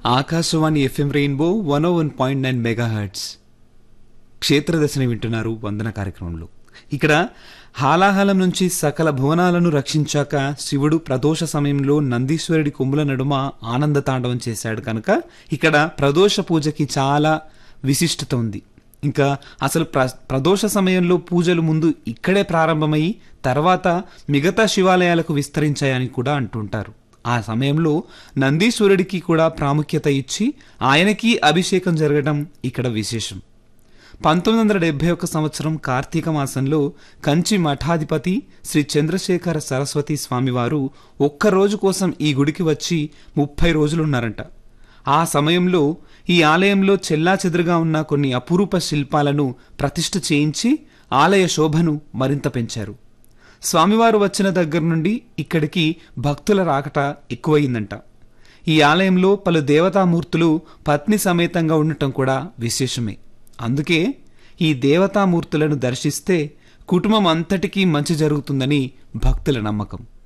Akashvani FM rainbow one one point nine megahertz Kshetradarshani వింటున్నారు వందన కార్యక్రమంలో ఇక్కడ హాలాహలం నుంచి సకల భువనాలను రక్షించాక శివుడు ప్రదోష సమయంలో నందీశ్వరుడి కొమ్ముల నడుమ ఆనంద తాండవం చేశాడు కనుక ఇక్కడ ప్రదోష పూజకి చాలా విశిష్టత ఉంది ఇంకా అసలు ప్ర ప్రదోష సమయంలో పూజలు ముందు ఇక్కడే ప్రారంభమై తర్వాత మిగతా శివాలయాలకు విస్తరించాయని కూడా అంటుంటారు ఆ సమయంలో నందీశ్వరుడికి కూడా ప్రాముఖ్యత ఇచ్చి ఆయనకి అభిషేకం జరగడం ఇక్కడ విశేషం పంతొమ్మిది వందల డెబ్బై ఒక్క సంవత్సరం కార్తీక మాసంలో కంచి మఠాధిపతి శ్రీ చంద్రశేఖర సరస్వతి స్వామివారు ఒక్క రోజు కోసం ఈ గుడికి వచ్చి ముప్పై రోజులున్నారంట ఆ సమయంలో ఈ ఆలయంలో చెల్లాచెదురుగా ఉన్న కొన్ని అపురూప శిల్పాలను ప్రతిష్ఠ చేయించి ఆలయ శోభను మరింత పెంచారు స్వామివారు వచ్చిన దగ్గర నుండి ఇక్కడికి భక్తుల రాకట ఎక్కువయిందంట ఈ ఆలయంలో పలు దేవతామూర్తులు పత్ని సమేతంగా ఉండటం కూడా విశేషమే అందుకే ఈ దేవతామూర్తులను దర్శిస్తే కుటుంబం అంతటికీ మంచి జరుగుతుందని భక్తుల నమ్మకం